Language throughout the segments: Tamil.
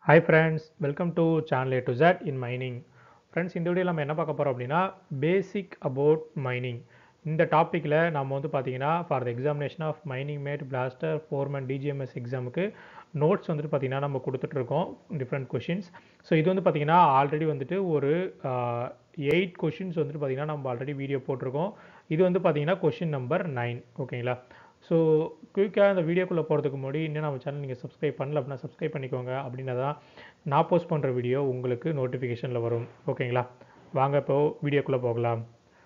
hi friends welcome to channel A to Z in mining friends இந்த வீடியோவில் நம்ம என்ன பார்க்க போகிறோம் அப்படின்னா பேசிக் அபவுட் மைனிங் இந்த டாப்பிக்கில் நம்ம வந்து பார்த்தீங்கன்னா for the examination of mining mate blaster foreman DGMS எக்ஸாமுக்கு நோட்ஸ் வந்துட்டு பார்த்தீங்கன்னா நம்ம கொடுத்துட்ருக்கோம் டிஃப்ரெண்ட் கொஷின்ஸ் ஸோ இது வந்து பார்த்தீங்கன்னா ஆல்ரெடி வந்துட்டு ஒரு எயிட் கொஷின்ஸ் வந்துட்டு பார்த்தீங்கன்னா நம்ம ஆல்ரெடி வீடியோ போட்டிருக்கோம் இது வந்து பார்த்தீங்கன்னா கொஷின் நம்பர் நைன் ஓகேங்களா ஸோ குயிக்காக இந்த வீடியோக்குள்ளே போகிறதுக்கு முன்னாடி இன்னும் நம்ம சேனல் நீங்கள் சப்ஸ்கிரைப் பண்ணல அப்படின்னா சப்ஸ்கிரைப் பண்ணிக்கோங்க அப்படின்னா தான் நான் போஸ்ட் பண்ணுற வீடியோ உங்களுக்கு நோட்டிஃபிகேஷனில் வரும் ஓகேங்களா வாங்க இப்போ வீடியோக்குள்ளே போகலாம்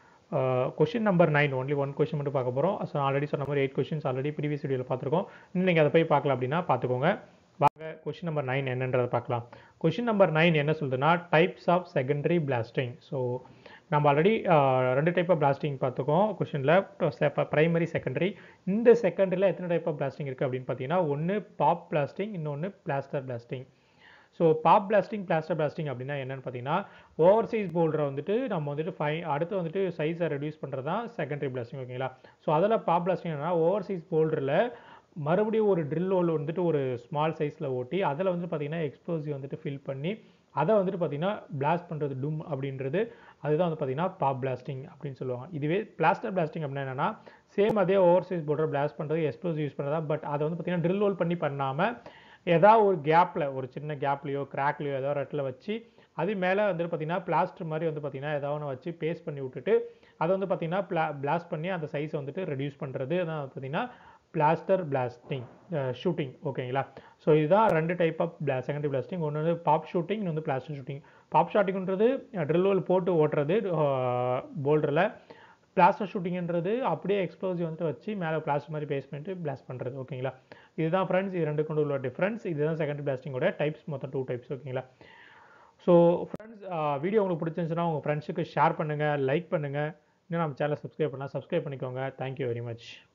question number nine only one question மட்டும் பார்க்க போகிறோம் ஸோ ஆல்ரெடி சொன்ன மாதிரி எயிட் கொஷின்ஸ் ஆல்ரெடி ப்ரீவியஸ் வீடியோவில் பார்த்துருக்கோம் இன்னும் நீங்கள் அதை போய் பார்க்கலாம் அப்படின்னா பார்த்துக்கோங்க வாங்க கொஷின் நம்பர் நைன் என்னன்றதை பார்க்கலாம் கொஷின் நம்பர் நைன் என்ன சொல்லுதுன்னா types of secondary blasting so நம்ம ஆல்ரெடி ரெண்டு டைப் ஆஃப் பிளாஸ்டிங் பார்த்துக்கோம் கொஷினில் ப்ரைமரி செகண்டரி இந்த செகண்டரியில் எத்தனை டைப் ஆஃப் பிளாஸ்டிங் இருக்குது அப்படின்னு பார்த்தீங்கன்னா ஒன்று பாப் பிளாஸ்டிங் இன்னொன்று blaster blasting so pop blasting blaster blasting அப்படின்னா என்னென்னு பார்த்தீங்கன்னா ஓவர் சைஸ் போல்டரை வந்துட்டு நம்ம வந்துட்டு ஃபை அடுத்து வந்துட்டு சைஸை ரெடியூஸ் பண்ணுறது தான் செகண்டரி பிளாஸ்டிங் ஓகேங்களா ஸோ அதில் பாப் பிளாஸ்டிங் என்னன்னா ஓவர் சைஸ் போல்டரில் மறுபடியும் ஒரு ட்ரில் ஹோல் வந்துட்டு ஒரு ஸ்மால் சைஸில் ஓட்டி அதில் வந்து பார்த்திங்கன்னா எக்ஸ்ப்ளோசிவ் வந்துட்டு ஃபில் பண்ணி அதை வந்துட்டு பார்த்திங்கன்னா பிளாஸ்ட் பண்ணுறது டும் அப்படின்றது அதுதான் வந்து பார்த்திங்கன்னா பாப் பிளாஸ்டிங் அப்படின்னு சொல்லுவாங்க இதுவே பிளாஸ்டர் பிளாஸ்டிங் அப்படின்னா என்னென்னா சேம் அதே ஓவர் சைஸ் போல்டர் பிளாஸ்ட் பண்ணுறது எக்ஸ்ப்ளோசிவ் யூஸ் பண்ணுறதா பட் அதை வந்து பார்த்திங்கன்னா ட்ரில் ஹோல் பண்ணி பண்ணாமல் ஏதாவது ஒரு கேப்பில் ஒரு சின்ன கேப்லேயோ கிராக்லேயோ ஏதோ ஒரு இடத்துல வச்சு அது மேலே வந்துட்டு பார்த்திங்கன்னா பிளாஸ்டர் மாதிரி வந்து பார்த்திங்கன்னா ஏதாவது ஒன்று வச்சு பேஸ்ட் பண்ணி விட்டுட்டு அதை வந்து பார்த்திங்கன்னா பிளா பிளாஸ்ட் பண்ணி அந்த சைஸை வந்துட்டு ரெடியூஸ் பண்ணுறது தான் பார்த்திங்கன்னா பிளாஸ்டர் பிளாஸ்டிங் ஷூட்டிங் ஓகேங்களா ஸோ இதுதான் ரெண்டு டைப் ஆஃப் பிளா செகண்டரி பிளாஸ்டிங் ஒன்று வந்து பாப் ஷூட்டிங் இன்னொன்று வந்து பிளாஸ்டர் ஷூட்டிங் பாப் ஷாட்டிங்ன்றது ட்ரில் ஹோல் போட்டு ஓட்டுறது போல்டரில் பிளாஸ்டர் ஷூட்டிங்ன்றது அப்படியே எக்ஸ்ப்ளோசிவ் வந்துட்டு வச்சு மேலே பிளாஸ்டர் மாதிரி பேஸ் பண்ணிட்டு பிளாஸ்ட் பண்ணுறது ஓகேங்களா இதுதான் ஃப்ரெண்ட்ஸ் இது ரெண்டு கொண்டு உள்ள டிஃப்ரென்ஸ் இதுதான் செகண்டரி பிளாஸ்டிங்கோட டைப்ஸ் மொத்தம் டூ டைப்ஸ் ஓகேங்களா ஸோ ஃப்ரெண்ட்ஸ் வீடியோ உங்களுக்கு பிடிச்சிருந்துச்சுன்னா உங்கள் ஃப்ரெண்ட்ஸுக்கு ஷேர் பண்ணுங்கள் லைக் பண்ணுங்கள் இன்னும் நம்ம சேனலை சப்ஸ்கிரைப் பண்ணால் சப்ஸ்கிரைப் பண்ணிக்கோங்க தேங்க்யூ வெரி மச்